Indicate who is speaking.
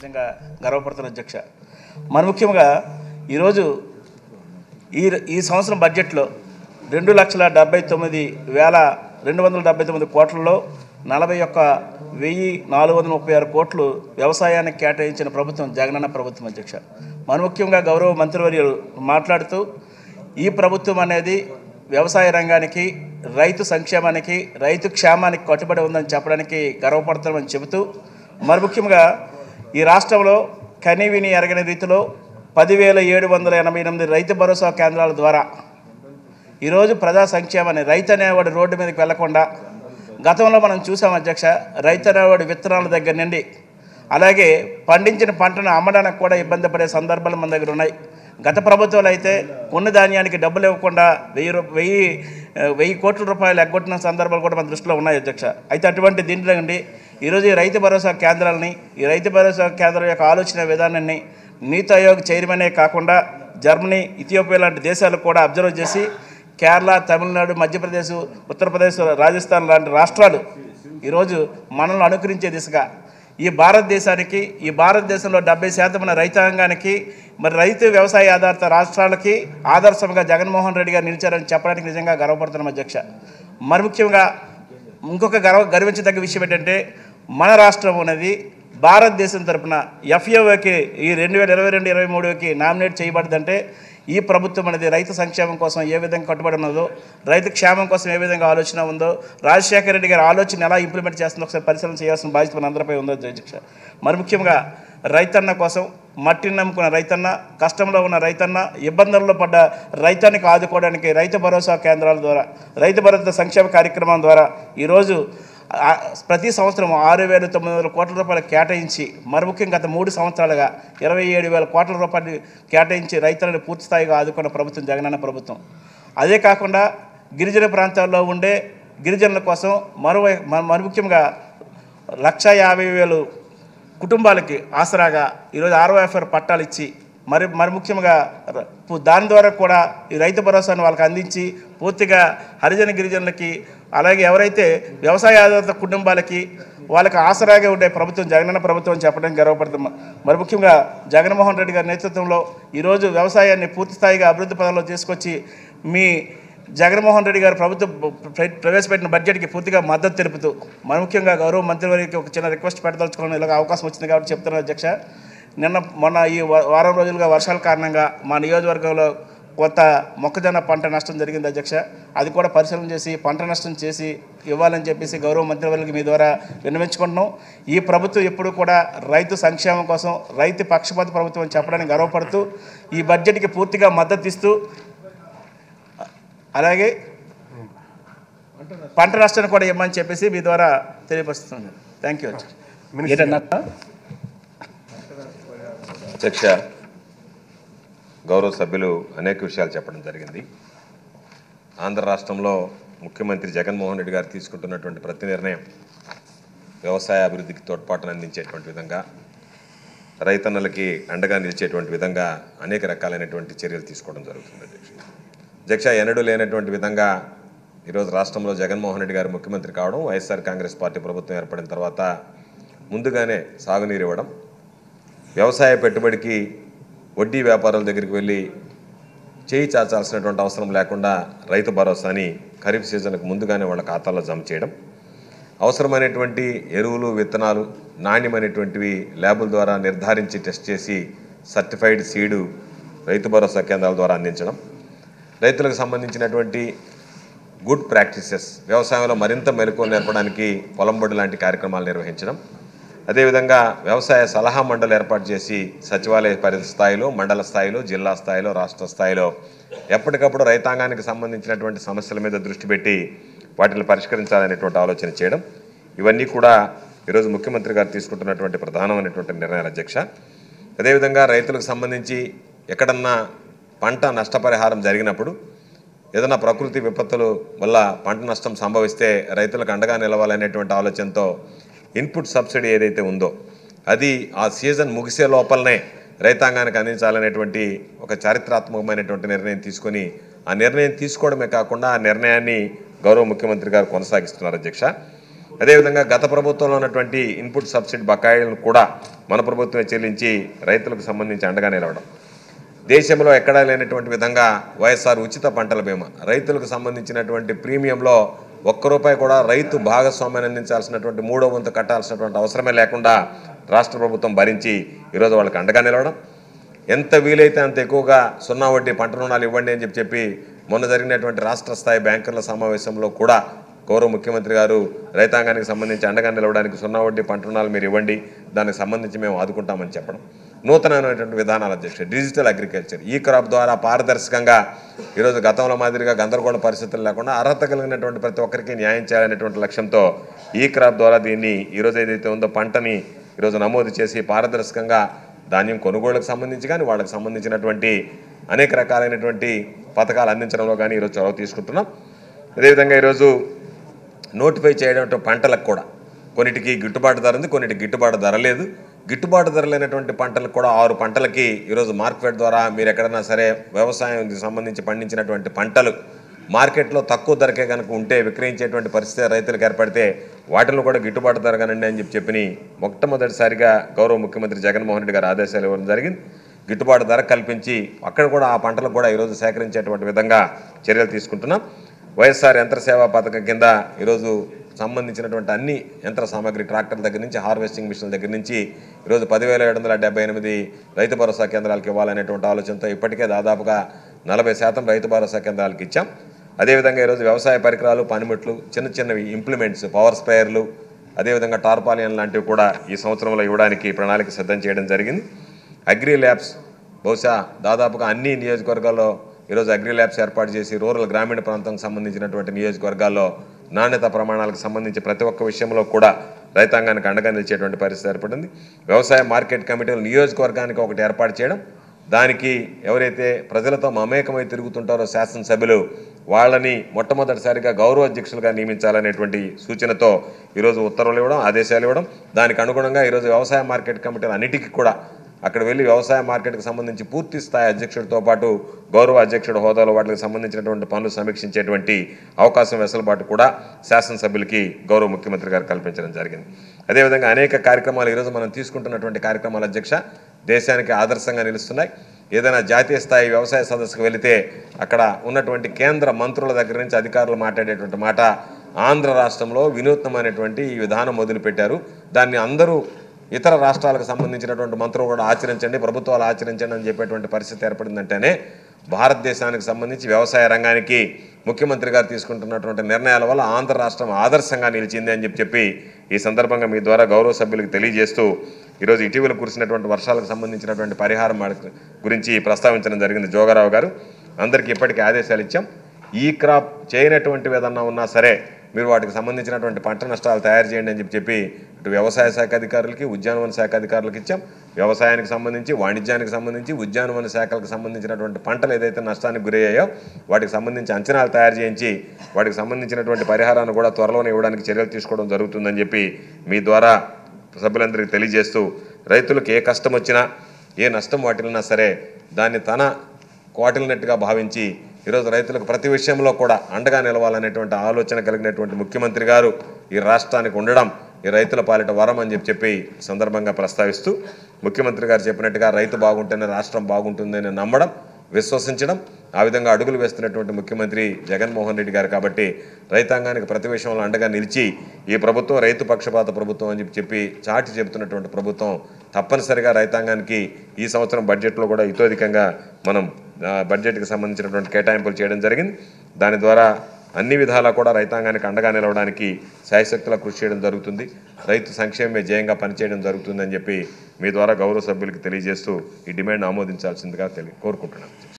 Speaker 1: నిజంగా గర్వపడుతున్న అధ్యక్ష మరి ముఖ్యంగా ఈరోజు ఈ ఈ సంవత్సరం బడ్జెట్లో రెండు లక్షల డెబ్బై తొమ్మిది వేల రెండు వందల డెబ్బై తొమ్మిది కోట్లలో నలభై ఒక్క వెయ్యి నాలుగు వందల ముప్పై ఆరు కోట్లు వ్యవసాయానికి కేటాయించిన ప్రభుత్వం జగనన్న ప్రభుత్వం అధ్యక్ష మరి ముఖ్యంగా గౌరవ మంత్రివర్యులు మాట్లాడుతూ ఈ ప్రభుత్వం అనేది వ్యవసాయ రంగానికి రైతు సంక్షేమానికి రైతు క్షేమానికి కట్టుబడి ఉందని చెప్పడానికి గర్వపడుతున్నామని చెబుతూ మరి ముఖ్యంగా ఈ రాష్ట్రంలో కనీవిని ఎరగని రీతిలో పదివేల ఏడు వందల ఎనభై ఎనిమిది రైతు భరోసా కేంద్రాల ద్వారా ఈరోజు ప్రజా సంక్షేమాన్ని రైతు అనేవాడు రోడ్డు మీదకి వెళ్లకుండా గతంలో మనం చూసాం అధ్యక్ష రైతు అనేవాడు విత్తనాల దగ్గర నుండి అలాగే పండించిన పంటను అమ్మడానికి కూడా ఇబ్బంది పడే సందర్భాలు మన దగ్గర ఉన్నాయి గత ప్రభుత్వాలు అయితే కొన్ని ధాన్యానికి డబ్బులు ఇవ్వకుండా వెయ్యి రూ వెయ్యి ఆ, వెయ్యి కోట్ల రూపాయలు ఎగ్గొట్టిన సందర్భాలు కూడా మన దృష్టిలో ఉన్నాయి అధ్యక్ష అయితే అటువంటి దీంట్లో నుండి ఈరోజు ఈ రైతు భరోసా కేంద్రాలని ఈ రైతు భరోసా కేంద్రం యొక్క ఆలోచన విధానాన్ని నీతి ఆయోగ్ చైర్మనే కాకుండా జర్మనీ ఇథియోపియా లాంటి దేశాలు కూడా అబ్జర్వ్ చేసి కేరళ తమిళనాడు మధ్యప్రదేశ్ ఉత్తరప్రదేశ్ రాజస్థాన్ లాంటి రాష్ట్రాలు ఈరోజు మనల్ని అనుకరించే దిశగా ఈ భారతదేశానికి ఈ భారతదేశంలో డెబ్బై శాతం ఉన్న రైతాంగానికి మరి రైతు వ్యవసాయ ఆధారిత రాష్ట్రాలకి ఆదర్శంగా జగన్మోహన్ రెడ్డి గారు నిలిచారని చెప్పడానికి నిజంగా గర్వపడుతున్నాం అధ్యక్ష మరి ముఖ్యంగా ఇంకొక గర్వ గర్వించదగ్గ విషయం ఏంటంటే మన రాష్ట్రం అనేది భారతదేశం తరపున ఎఫ్ఏఓకి ఈ రెండు వేల ఇరవై రెండు ఇరవై మూడుకి నామినేట్ చేయబడిందంటే ఈ ప్రభుత్వం అనేది రైతు సంక్షేమం కోసం ఏ విధంగా కట్టుబడి ఉన్నదో రైతు క్షేమం కోసం ఏ విధంగా ఆలోచన ఉందో రాజశేఖర రెడ్డి గారి ఆలోచన ఎలా ఇంప్లిమెంట్ చేస్తుందో ఒకసారి పరిశీలన చేయాల్సిన బాధ్యత మన అందరిపై ఉందో అధ్యక్ష మరి ముఖ్యంగా రైతన్న కోసం మట్టిని నమ్ముకున్న రైతన్న కష్టంలో ఉన్న రైతన్న ఇబ్బందుల్లో పడ్డ రైతానికి ఆదుకోవడానికి రైతు భరోసా కేంద్రాల ద్వారా రైతు భరోసా సంక్షేమ కార్యక్రమం ద్వారా ఈరోజు ఆ, ప్రతి సంవత్సరం ఆరు వేల తొమ్మిది వందల కోట్ల రూపాయలు కేటాయించి మరి ముఖ్యంగా గత మూడు సంవత్సరాలుగా ఇరవై ఏడు వేల కోట్ల రూపాయలు కేటాయించి రైతులను పూర్తి స్థాయిగా ఆదుకున్న ప్రభుత్వం జగనన్న ప్రభుత్వం అదే కాకుండా గిరిజన ప్రాంతాల్లో ఉండే గిరిజనుల కోసం మరో మరి ముఖ్యంగా లక్ష యాభై వేలు కుటుంబాలకి ఆసరాగా ఈరోజు ఆర్ఓఎఫ్ఆర్ పట్టాలు ఇచ్చి మరి మరి ముఖ్యంగా ర- పు- దాని ద్వారా కూడా ఈ రైతు భరోసాను వాళ్ళకి అందించి పూర్తిగా హరిజన గిరిజనులకి అలాగే ఎవరైతే వ్యవసాయ ఆధారిత కుటుంబాలకి వాళ్ళకి ఆసరాగా ఉండే ప్రభుత్వం జగనన్న ప్రభుత్వం అని చెప్పడానికి గర్వపడుతున్నాం మరి ముఖ్యంగా జగన్మోహన్ రెడ్డి గారి నేతృత్వంలో ఈరోజు వ్యవసాయాన్ని పూర్తి స్థాయిగా అభివృద్ధి పదంలో తీసుకొచ్చి మీ జగన్మోహన్ రెడ్డి గారు ప్రభుత్వం ప్ర- ప్రవేశపెట్టిన బడ్జెట్కి పూర్తిగా మద్దతు తెలుపుతూ మరి ముఖ్యంగా గౌరవ మంత్రివర్గకి ఒక చిన్న రిక్వెస్ట్ పెట్టదలుచుకోవడం ఇలాగ అవకాశం వచ్చింది కాబట్టి చెప్తున్నాను అధ్యక్ష నిన్న మొన్న ఈ వా- వారం రోజులుగా వర్షాల కారణంగా మా నియోజకవర్గంలో కొంత మొక్కజొన్న పంట నష్టం జరిగింది అధ్యక్ష అది కూడా పరిశీలన చేసి పంట నష్టం చేసి ఇవ్వాలని చెప్పేసి గౌరవ మంత్రివర్గకి మీ ద్వారా విన్నవించుకుంటున్నాం ఈ ప్రభుత్వం ఎప్పుడు కూడా రైతు సంక్షేమం కోసం రైతు పక్షపాత ప్రభుత్వం అని చెప్పడానికి గర్వపడుతూ ఈ బడ్జెట్కి పూర్తిగా మద్దతు ఇస్తూ అలాగే పంట నష్టాన్ని కూడా ఇవ్వమని చెప్పేసి మీ ద్వారా తెలియపరుస్తున్నాను థ్యాంక్ యూ ఏంటన్నా
Speaker 2: అధ్యక్ష గౌరవ సభ్యులు అనేక విషయాలు చెప్పడం జరిగింది ఆంధ్ర రాష్ట్రంలో ముఖ్యమంత్రి జగన్మోహన్ రెడ్డి గారు తీసుకుంటున్నటువంటి ప్రతి నిర్ణయం వ్యవసాయ అభివృద్ధికి తోడ్పాటును అందించేటువంటి విధంగా రైతన్నలకి అండగా నిలిచేటువంటి విధంగా అనేక రకాలైనటువంటి చర్యలు తీసుకోవడం జరుగుతుంది అధ్యక్ష అధ్యక్ష ఎన్నడూ లేనటువంటి విధంగా ఈరోజు రాష్ట్రంలో జగన్మోహన్ రెడ్డి గారు ముఖ్యమంత్రి కావడం వైఎస్ఆర్ కాంగ్రెస్ పార్టీ ప్రభుత్వం ఏర్పడిన తర్వాత ముందుగానే సాగునీరు ఇవ్వడం వ్యవసాయ పెట్టుబడికి వడ్డీ వ్యాపారుల దగ్గరికి వెళ్ళి చేయి చాచాల్సినటువంటి అవసరం లేకుండా రైతు భరోసాని ఖరీఫ్ సీజన్కు ముందుగానే వాళ్ళ ఖాతాల్లో జమ చేయడం అవసరమైనటువంటి ఎరువులు విత్తనాలు నాణ్యమైనటువంటివి ల్యాబుల ద్వారా నిర్ధారించి టెస్ట్ చేసి సర్టిఫైడ్ సీడు రైతు భరోసా కేంద్రాల ద్వారా అందించడం రైతులకు సంబంధించినటువంటి గుడ్ ప్రాక్టీసెస్ వ్యవసాయంలో మరింత మెలకు నేర్పడానికి పొలంబడి లాంటి కార్యక్రమాలు నిర్వహించడం అదేవిధంగా వ్యవసాయ సలహా మండలి ఏర్పాటు చేసి సచివాలయ పరిధి స్థాయిలో మండల స్థాయిలో జిల్లా స్థాయిలో రాష్ట్ర స్థాయిలో ఎప్పటికప్పుడు రైతాంగానికి సంబంధించినటువంటి సమస్యల మీద దృష్టి పెట్టి వాటిని పరిష్కరించాలనేటువంటి ఆలోచన చేయడం ఇవన్నీ కూడా ఈరోజు ముఖ్యమంత్రి గారు తీసుకుంటున్నటువంటి ప్రధానమైనటువంటి నిర్ణయాలు అధ్యక్ష అదేవిధంగా రైతులకు సంబంధించి ఎక్కడన్నా పంట నష్టపరిహారం జరిగినప్పుడు ఏదైనా ప్రకృతి విపత్తులు వల్ల పంట నష్టం సంభవిస్తే రైతులకు అండగా నిలవాలనేటువంటి ఆలోచనతో ఇన్పుట్ సబ్సిడీ ఏదైతే ఉందో అది ఆ సీజన్ ముగిసే లోపలనే రైతాంగానికి అందించాలనేటువంటి ఒక చారిత్రాత్మకమైనటువంటి నిర్ణయం తీసుకొని ఆ నిర్ణయం తీసుకోవడమే కాకుండా ఆ నిర్ణయాన్ని గౌరవ ముఖ్యమంత్రి గారు కొనసాగిస్తున్నారు అధ్యక్ష అదేవిధంగా గత ప్రభుత్వంలో ఉన్నటువంటి ఇన్పుట్ సబ్సిడీ బకాయిలను కూడా మన ప్రభుత్వమే చెల్లించి రైతులకు సంబంధించి అండగా నిలవడం దేశంలో ఎక్కడా లేనటువంటి విధంగా వైఎస్ఆర్ ఉచిత పంటల బీమా రైతులకు సంబంధించినటువంటి ప్రీమియంలో ఒక్క రూపాయి కూడా రైతు భాగస్వామ్యాన్ని అందించాల్సినటువంటి మూడో వంతు కట్టాల్సినటువంటి అవసరమే లేకుండా రాష్ట్ర ప్రభుత్వం భరించి ఈరోజు వాళ్ళకి అండగా నిలవడం ఎంత వీలైతే అంత ఎక్కువగా సున్నా వడ్డీ పంట రుణాలు ఇవ్వండి అని చెప్పి చెప్పి మొన్న జరిగినటువంటి రాష్ట్ర స్థాయి బ్యాంకర్ల సమావేశంలో కూడా గౌరవ ముఖ్యమంత్రి గారు రైతాంగానికి సంబంధించి అండగా నిలవడానికి సున్నా వడ్డీ పంట రుణాలు మీరు ఇవ్వండి దానికి సంబంధించి మేము ఆదుకుంటామని చెప్పడం నూతనమైనటువంటి విధానాల అధ్యక్షుడు డిజిటల్ అగ్రికల్చర్ ఈ క్రాప్ ద్వారా పారదర్శకంగా ఈరోజు గతంలో మాదిరిగా గందరగోళ పరిస్థితులు లేకుండా అర్హత కలిగినటువంటి ప్రతి ఒక్కరికి న్యాయం చేయాలనేటువంటి లక్ష్యంతో ఈ క్రాప్ ద్వారా దీన్ని ఈరోజు ఏదైతే ఉందో పంటని ఈరోజు నమోదు చేసి పారదర్శకంగా ధాన్యం కొనుగోలుకు సంబంధించి కానీ వాళ్ళకి సంబంధించినటువంటి అనేక రకాలైనటువంటి పథకాలు అందించడంలో కానీ ఈరోజు చొరవ తీసుకుంటున్నాం అదేవిధంగా ఈరోజు నోటిఫై చేయడం పంటలకు కూడా కొన్నిటికి గిట్టుబాటు ధర ఉంది కొన్నిటికి గిట్టుబాటు ధర లేదు గిట్టుబాటు ధర లేనటువంటి పంటలకు కూడా ఆరు పంటలకి ఈరోజు మార్కెట్ ద్వారా మీరు ఎక్కడైనా సరే వ్యవసాయానికి సంబంధించి పండించినటువంటి పంటలు మార్కెట్లో తక్కువ ధరకే కనుక ఉంటే విక్రయించేటువంటి పరిస్థితి రైతులకు ఏర్పడితే వాటిలో కూడా గిట్టుబాటు ధర కనండి అని చెప్పి చెప్పి మొట్టమొదటిసారిగా గౌరవ ముఖ్యమంత్రి జగన్మోహన్ రెడ్డి గారు ఆదేశాలు ఇవ్వడం జరిగింది గిట్టుబాటు ధర కల్పించి అక్కడ కూడా ఆ పంటలకు కూడా ఈరోజు సేకరించేటువంటి విధంగా చర్యలు తీసుకుంటున్నాం వైఎస్ఆర్ యంత్ర సేవా పథకం కింద ఈరోజు సంబంధించినటువంటి అన్ని యంత్ర సామాగ్రి ట్రాక్టర్ దగ్గర నుంచి హార్వెస్టింగ్ మిషన్ల దగ్గర నుంచి ఈరోజు పదివేల ఏడు వందల డెబ్బై ఎనిమిది రైతు భరోసా కేంద్రాలకు ఇవ్వాలనేటువంటి ఆలోచనతో ఇప్పటికే దాదాపుగా నలభై శాతం రైతు భరోసా కేంద్రాలకు ఇచ్చాం అదేవిధంగా ఈరోజు వ్యవసాయ పరికరాలు పనిముట్లు చిన్న చిన్నవి ఇంప్లిమెంట్స్ పవర్ స్ప్రేయర్లు అదేవిధంగా టార్పాలియన్ లాంటివి కూడా ఈ సంవత్సరంలో ఇవ్వడానికి ప్రణాళిక సిద్ధం చేయడం జరిగింది అగ్రి ల్యాబ్స్ బహుశా దాదాపుగా అన్ని నియోజకవర్గాల్లో ఈరోజు అగ్రి ల్యాబ్స్ ఏర్పాటు చేసి రూరల్ గ్రామీణ ప్రాంతానికి సంబంధించినటువంటి నియోజకవర్గాల్లో నాణ్యత ప్రమాణాలకు సంబంధించి ప్రతి ఒక్క విషయంలో కూడా రైతాంగానికి అండగా నిలిచేటువంటి పరిస్థితి ఏర్పడింది వ్యవసాయ మార్కెట్ కమిటీలు నియోజకవర్గానికి ఒకటి ఏర్పాటు చేయడం దానికి ఎవరైతే ప్రజలతో మమేకమై తిరుగుతుంటారో శాసనసభ్యులు వాళ్ళని మొట్టమొదటిసారిగా గౌరవ అధ్యక్షులుగా నియమించాలనేటువంటి సూచనతో ఈరోజు ఉత్తర్వులు ఇవ్వడం ఆదేశాలు ఇవ్వడం దానికి అనుగుణంగా ఈరోజు వ్యవసాయ మార్కెట్ కమిటీలు అన్నిటికీ కూడా అక్కడ వెళ్ళి వ్యవసాయ మార్కెట్కి సంబంధించి పూర్తి స్థాయి అధ్యక్షుడితో పాటు గౌరవ అధ్యక్షుడు హోదాలో వాటికి సంబంధించినటువంటి పనులు సమీక్షించేటువంటి అవకాశం వెసులుబాటు కూడా శాసనసభ్యులకి గౌరవ ముఖ్యమంత్రి గారు కల్పించడం జరిగింది అదేవిధంగా అనేక కార్యక్రమాలు ఈరోజు మనం తీసుకుంటున్నటువంటి కార్యక్రమాల అధ్యక్ష దేశానికి ఆదర్శంగా నిలుస్తున్నాయి ఏదైనా జాతీయ స్థాయి వ్యవసాయ సదస్సుకు వెళితే అక్కడ ఉన్నటువంటి కేంద్ర మంత్రుల దగ్గర నుంచి అధికారులు మాట్లాడేటువంటి మాట ఆంధ్ర రాష్ట్రంలో వినూత్నమైనటువంటి ఈ విధానం మొదలుపెట్టారు దాన్ని అందరూ ఇతర రాష్ట్రాలకు సంబంధించినటువంటి మంత్రులు కూడా ఆచరించండి ప్రభుత్వాలు ఆచరించండి అని చెప్పేటువంటి పరిస్థితి ఏర్పడిందంటేనే భారతదేశానికి సంబంధించి వ్యవసాయ రంగానికి ముఖ్యమంత్రి గారు తీసుకుంటున్నటువంటి నిర్ణయాల వల్ల ఆంధ్ర రాష్ట్రం ఆదర్శంగా నిలిచింది అని చెప్పి చెప్పి ఈ సందర్భంగా మీ ద్వారా గౌరవ సభ్యులకు తెలియజేస్తూ ఈరోజు ఇటీవల కురిసినటువంటి వర్షాలకు సంబంధించినటువంటి పరిహారం వాడి- గురించి ప్రస్తావించడం జరిగింది జోగారావు గారు అందరికీ ఇప్పటికీ ఆదేశాలు ఇచ్చాం ఈ క్రాప్ చేయనటువంటివి ఏదన్నా ఉన్నా సరే మీరు వాటికి సంబంధించినటువంటి పంట నష్టాలు తయారు చేయండి అని చెప్పి చెప్పి ఇటు వ్యవసాయ శాఖ అధికారులకి ఉద్యానవన శాఖ అధికారులకు ఇచ్చాం వ్యవసాయానికి సంబంధించి వాణిజ్యానికి సంబంధించి ఉద్యానవన శాఖలకు సంబంధించినటువంటి పంటలు ఏదైతే నష్టానికి గురయ్యాయో వాటికి సంబంధించి అంచనాలు తయారు చేయించి వాటికి సంబంధించినటువంటి పరిహారాన్ని కూడా త్వరలోనే ఇవ్వడానికి చర్యలు తీసుకోవడం జరుగుతుందని చెప్పి మీ ద్వారా సభ్యులందరికీ తెలియజేస్తూ రైతులకు ఏ కష్టం వచ్చినా ఏ నష్టం వాటిల్లినా సరే దాన్ని తన కోటిల్నట్టుగా భావించి ఈరోజు రైతులకు ప్రతి విషయంలో కూడా అండగా నిలవాలనేటువంటి ఆలోచన కలిగినటువంటి ముఖ్యమంత్రి గారు ఈ రాష్ట్రానికి ఉండడం ఈ రైతుల పాలిట వరం అని చెప్పి చెప్పి ఈ సందర్భంగా ప్రస్తావిస్తూ ముఖ్యమంత్రి గారు చెప్పినట్టుగా రైతు బాగుంటేనే రాష్ట్రం బాగుంటుందని నమ్మడం విశ్వసించడం ఆ విధంగా అడుగులు వేస్తున్నటువంటి ముఖ్యమంత్రి జగన్మోహన్ రెడ్డి గారు కాబట్టి రైతాంగానికి ప్రతి విషయంలో అండగా నిలిచి ఈ ప్రభుత్వం రైతు పక్షపాత ప్రభుత్వం అని చెప్పి చెప్పి చాటి చెబుతున్నటువంటి ప్రభుత్వం తప్పనిసరిగా రైతాంగానికి ఈ సంవత్సరం బడ్జెట్లో కూడా ఇతోధికంగా మనం ఆ, బడ్జెట్కి సంబంధించినటువంటి కేటాయింపులు చేయడం జరిగింది దాని ద్వారా అన్ని విధాలా కూడా రైతాంగానికి అండగా నిలవడానికి శాయశక్తులా కృషి చేయడం జరుగుతుంది రైతు సంక్షేమమే ధ్యేయంగా పనిచేయడం జరుగుతుందని చెప్పి మీ ద్వారా గౌరవ సభ్యులకి తెలియజేస్తూ ఈ డిమాండ్ ఆమోదించాల్సిందిగా తెలి కోరుకుంటున్నాను